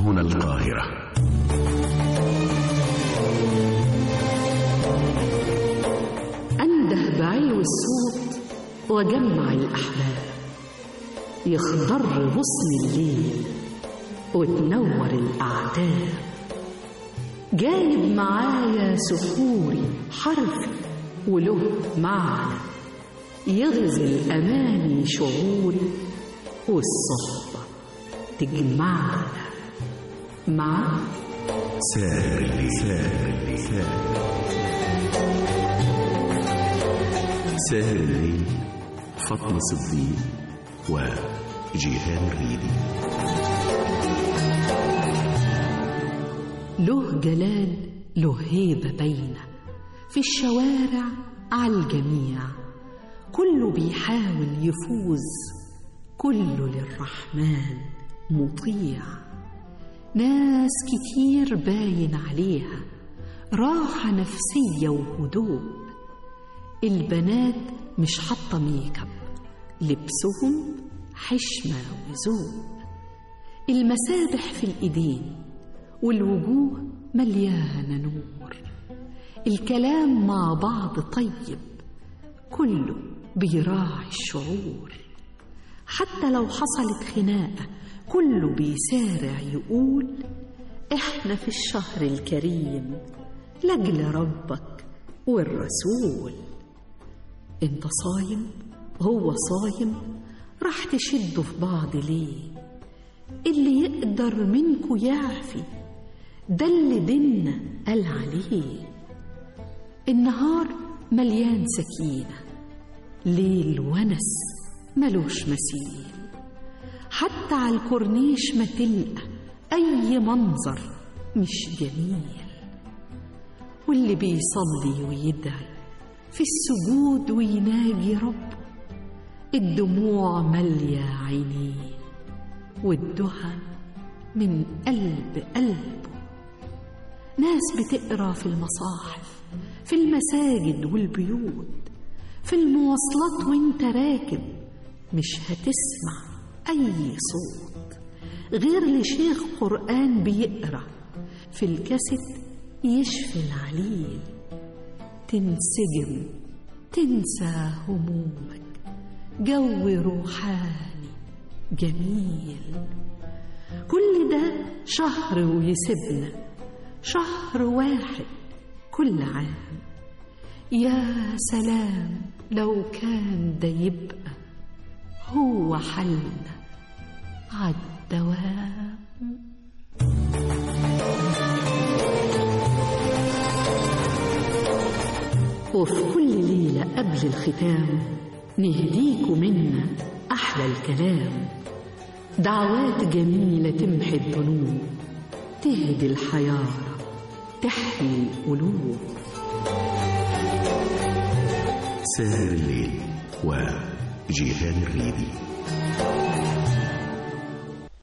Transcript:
هنا القاهرة أنده بعلو الصوت وجمع الأحباب يخضر غصن الليل وتنور الأعتاب جايب معايا سحوري حرفي وله معنى يغزل أماني شعوري والصحبة تجمعنا مع ساهر الليل ساهر الليل ساهر الليل فاطمة صديق وجيهان الريدي له جلال له هيبة باينة في الشوارع على الجميع كله بيحاول يفوز كله للرحمن مطيع ناس كتير باين عليها راحة نفسية وهدوء البنات مش حاطة ميك اب لبسهم حشمة وذوق المسابح في الإيدين والوجوه مليانة نور الكلام مع بعض طيب كله بيراعي الشعور حتى لو حصلت خناقة كله بيسارع يقول احنا في الشهر الكريم لأجل ربك والرسول انت صايم هو صايم راح تشدوا في بعض ليه اللي يقدر منكو يعفي ده اللي ديننا قال عليه النهار مليان سكينة ليل ونس ملوش مثيل حتى على الكورنيش ما تلقى أي منظر مش جميل واللي بيصلي ويدعي في السجود ويناجي ربه الدموع مالية عينيه والدهن من قلب قلبه ناس بتقرا في المصاحف في المساجد والبيوت في المواصلات وانت راكب مش هتسمع اي صوت غير لشيخ قران بيقرا في الكاسيت يشفي العليل تنسجم تنسى همومك جو روحاني جميل كل ده شهر ويسيبنا شهر واحد كل عام يا سلام لو كان ده يبقى هو حلنا عالدوام وفي كل ليلة قبل الختام نهديكوا منا أحلى الكلام دعوات جميلة تمحي الذنوب تهدي الحيارة تحيي القلوب ساهر الليل وجيهان الريدي